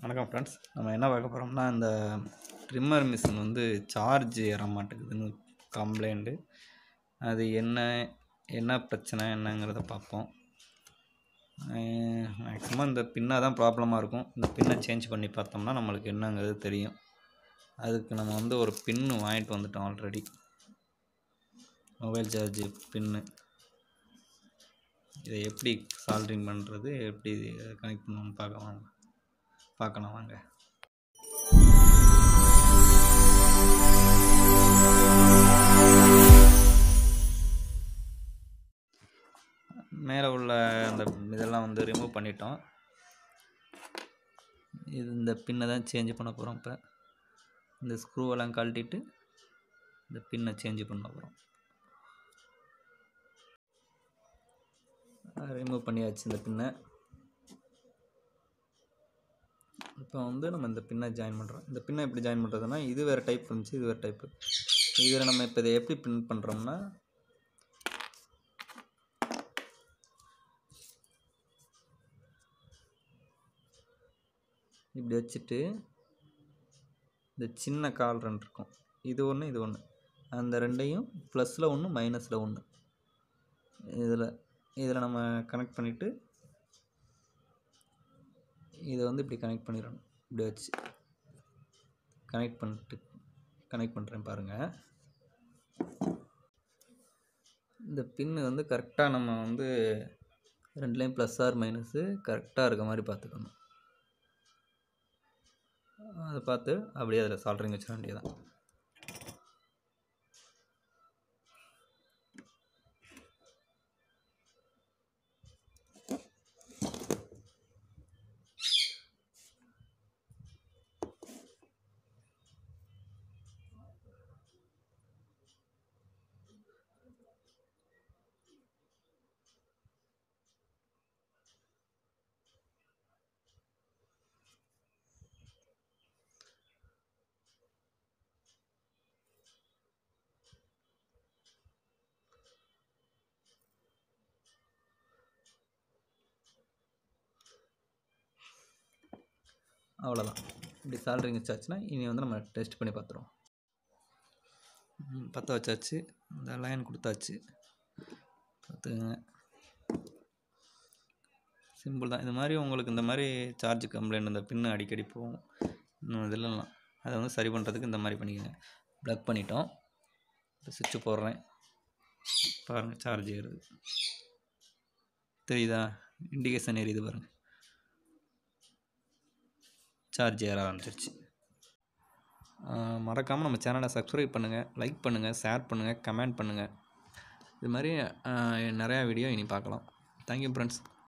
வணக்கம் ஃப்ரெண்ட்ஸ் நம்ம என்ன பார்க்க போகிறோம்னா இந்த ட்ரிம்மர் மிஷின் வந்து சார்ஜ் ஏற மாட்டேங்குதுன்னு கம்ப்ளைண்ட்டு அது என்ன என்ன பிரச்சனை என்னங்கிறத பார்ப்போம் மேக்ஸிமம் இந்த பின்னாக தான் ப்ராப்ளமாக இருக்கும் இந்த பின்னை சேஞ்ச் பண்ணி பார்த்தோம்னா நம்மளுக்கு என்னங்கிறது தெரியும் அதுக்கு நம்ம வந்து ஒரு பின்னு வாங்கிட்டு வந்துட்டோம் ஆல்ரெடி மொபைல் சார்ஜ் பின்னு இதை எப்படி சால்ட்ரிங் பண்ணுறது எப்படி கனெக்ட் பண்ணணும்னு பார்க்க வாங்க பார்க்கலாம் வாங்க மேலே உள்ள அந்த இதெல்லாம் வந்து ரிமூவ் பண்ணிட்டோம் இது இந்த பின்னை தான் சேஞ்ச் பண்ண போகிறோம் இப்போ இந்த ஸ்க்ரூவெல்லாம் கழட்டிட்டு இந்த பின்னை சேஞ்ச் பண்ண போகிறோம் ரிமூவ் பண்ணியாச்சு இந்த பின்னை இப்போ வந்து நம்ம இந்த பின்னை ஜாயின் பண்ணுறோம் இந்த பின்னை எப்படி ஜாயின் பண்ணுறதுன்னா இது வேறு டைப் இருந்துச்சு இது வேறு டைப்பு இதில் நம்ம இப்போ இதை எப்படி பின் பண்ணுறோம்னா இப்படி வச்சுட்டு இந்த சின்ன கால் ரெண்டு இருக்கும் இது ஒன்று இது ஒன்று அந்த ரெண்டையும் ப்ளஸில் ஒன்று மைனஸில் ஒன்று இதில் இதில் நம்ம கனெக்ட் பண்ணிவிட்டு இதை வந்து இப்படி கனெக்ட் பண்ணிடணும் இப்படி வச்சு கனெக்ட் பண்ணிட்டு கனெக்ட் பண்ணுறேன் பாருங்கள் இந்த பின்னு வந்து கரெக்டாக நம்ம வந்து ரெண்டுலேயும் ப்ளஸ் ஆர் மைனஸு கரெக்டாக இருக்க மாதிரி பார்த்துக்கணும் அதை பார்த்து அப்படியே அதில் சால்ட்ரிங் வச்சிட வேண்டியதான் அவ்வளோதான் இப்படி சால்ட்ரிங் வச்சாச்சுன்னா இனி வந்து நம்ம டெஸ்ட் பண்ணி பார்த்துருவோம் பற்ற வச்சாச்சு இந்த லைன் கொடுத்தாச்சு பார்த்துக்கங்க சிம்பிள் தான் இது மாதிரி உங்களுக்கு இந்த மாதிரி சார்ஜ் கம்ப்ளைண்ட் இந்த பின்னு அடிக்கடி போகும் இன்னும் இதெல்லாம் அதை வந்து சரி பண்ணுறதுக்கு இந்த மாதிரி பண்ணிக்கோங்க ப்ளக் பண்ணிட்டோம் இப்போ சுவிட்சு போடுறேன் பாருங்கள் சார்ஜ் ஏறுது தெரியுதா இண்டிகேஷன் எரியுது பாருங்கள் சார்ஜ் ஏற ஆரம்பிச்சிருச்சு மறக்காமல் நம்ம சேனலை சப்ஸ்கிரைப் பண்ணுங்கள் லைக் பண்ணுங்கள் ஷேர் பண்ணுங்கள் கமெண்ட் பண்ணுங்கள் இது மாதிரி நிறையா வீடியோ இனி பார்க்கலாம் தேங்க்யூ ஃப்ரெண்ட்ஸ்